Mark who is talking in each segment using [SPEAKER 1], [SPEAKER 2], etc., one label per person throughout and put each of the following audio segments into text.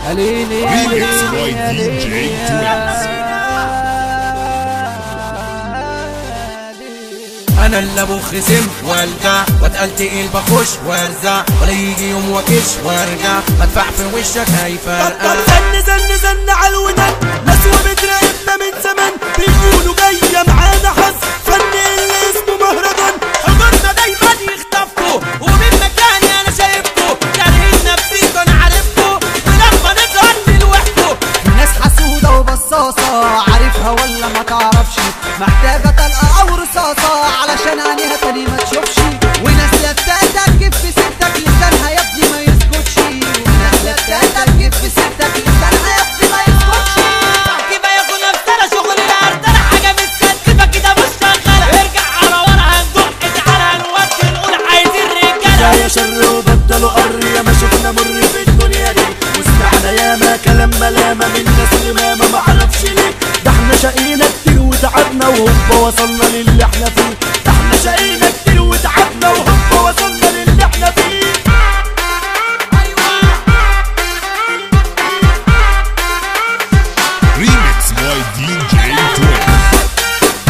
[SPEAKER 1] ليلي يا
[SPEAKER 2] Remix
[SPEAKER 1] ليلي
[SPEAKER 2] by
[SPEAKER 1] يا
[SPEAKER 2] DJ
[SPEAKER 1] ليلي يا
[SPEAKER 2] Twins.
[SPEAKER 3] انا اللي ابو خصم وارجع واتقل تقيل بخش وارزع ولا يجي يوم واكش وارجع بدفع في وشك هيفرقع
[SPEAKER 4] زن زن زن على الودن ناس وبتراقبنا من زمان بيقولوا جاية معانا حظ فن اللي اسمه مهرجان
[SPEAKER 3] حضورنا دايما يخطفكوا ومن مكاني انا شايفكوا كارهين نفسيكوا انا عارفكوا ولما نظهر نلوحكوا
[SPEAKER 5] ناس حسودة وبصاصة عارفها ولا ما تعرفش محتاجة طلقة أو رصاصة علشان عينيها تاني ما تشوفش وناس لتاتك تجيب في ستك لسانها يا ابني ما يسكتش وناس لتاتك تجيب في ستك لسانها يا ابني ما يسكتش
[SPEAKER 3] كيف يكون نفسنا شغل الارتنا حاجه مش سكتة كده مش شغاله ارجع على ورا هنزق تعالى هنودي نقول عايزين رجاله
[SPEAKER 4] يا شر وبطلوا قر يا ما شفنا مر في الدنيا دي وسمعنا ياما كلام ملامة من ناس لمامة ما عرفش ليه ده احنا شقينا كتير وتعبنا وهوبا وصلنا للي احنا فيه ده احنا شقينا كتير وتعبنا وهوبا وصلنا للي احنا فيه
[SPEAKER 2] Remix by DJ Twins.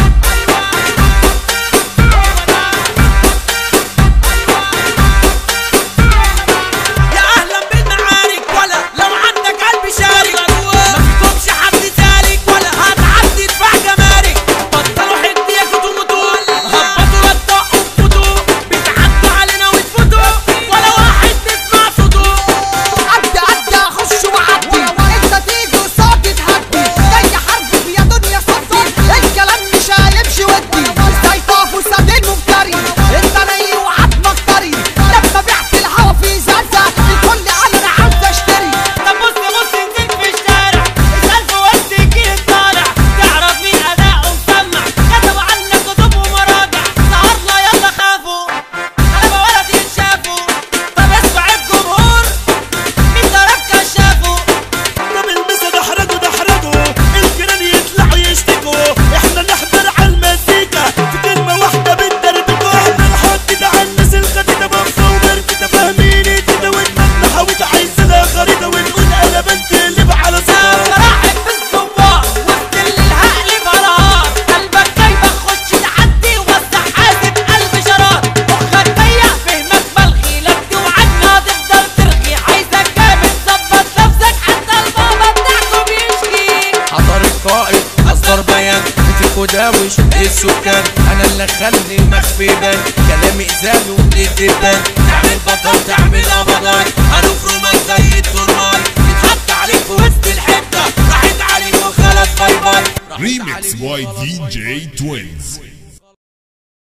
[SPEAKER 3] يا اهلا بالمعارك ولا لو عندك قلب شارك ما فيكمش حد سالك ولا هتعدي ادفع جمارك بطلوا حديكوا تموتوا هبطوا للطاق وتفوتوا بتعدوا علينا وتفوتوا ولا واحد بيسمع صوته
[SPEAKER 5] عدي عدي اخش وعدي انت تيجي قصادي تهدي جاي حرب يا دنيا صدي الكلام مش هيمشي ودي ازاي طافوا سادين مفتري انت ني وعظمك طري لما بعت الهوا في زازة الكل قال انا عاوز اشتري
[SPEAKER 3] طب بص بص نزلت في الشارع اسأل في وسط الجيل طالع تعرف مين أداؤه مسمع كتبوا عنا كتب ومراجع سهرنا يلا خافوا أنا بولد يتشافوا طب اسمع الجمهور مين ضرب كشافه
[SPEAKER 4] طب المسا دحرجوا دحرجوا الجيران يطلعوا يشتكوا احنا نحضر على المزيكا في كلمة واحدة بندربكوا احنا نحط ده على الناس الخديدة بفة ومركدة فاهمين كده ودماغنا حاوية عايزة لها خريطة ونقول انا بنتقلب على صار
[SPEAKER 3] راحت في الصباح وسط الليل هقلب نهار قلبك جايبك خش تعدي ووسع حاسب قلب شرار مخك ضيق فهمك ملغي لا توعدنا تفضل ترغي عايزك جامد ظبط نفسك حتى البابا بتاعكم يشكي حضر القائد اصدر بيان بتيكو داوش السكان انا اللي اخلي المخفي بان كلامي ازاله وبتدبان تعمل بطل تعمل ابطال هنفرمك زي الترمال يتحط عليك في وسط الحته راحت عليك وخلاص باي باي راحت
[SPEAKER 2] Remix
[SPEAKER 3] عليك
[SPEAKER 2] by
[SPEAKER 3] وخلاص باي باي.
[SPEAKER 2] DJ Twins.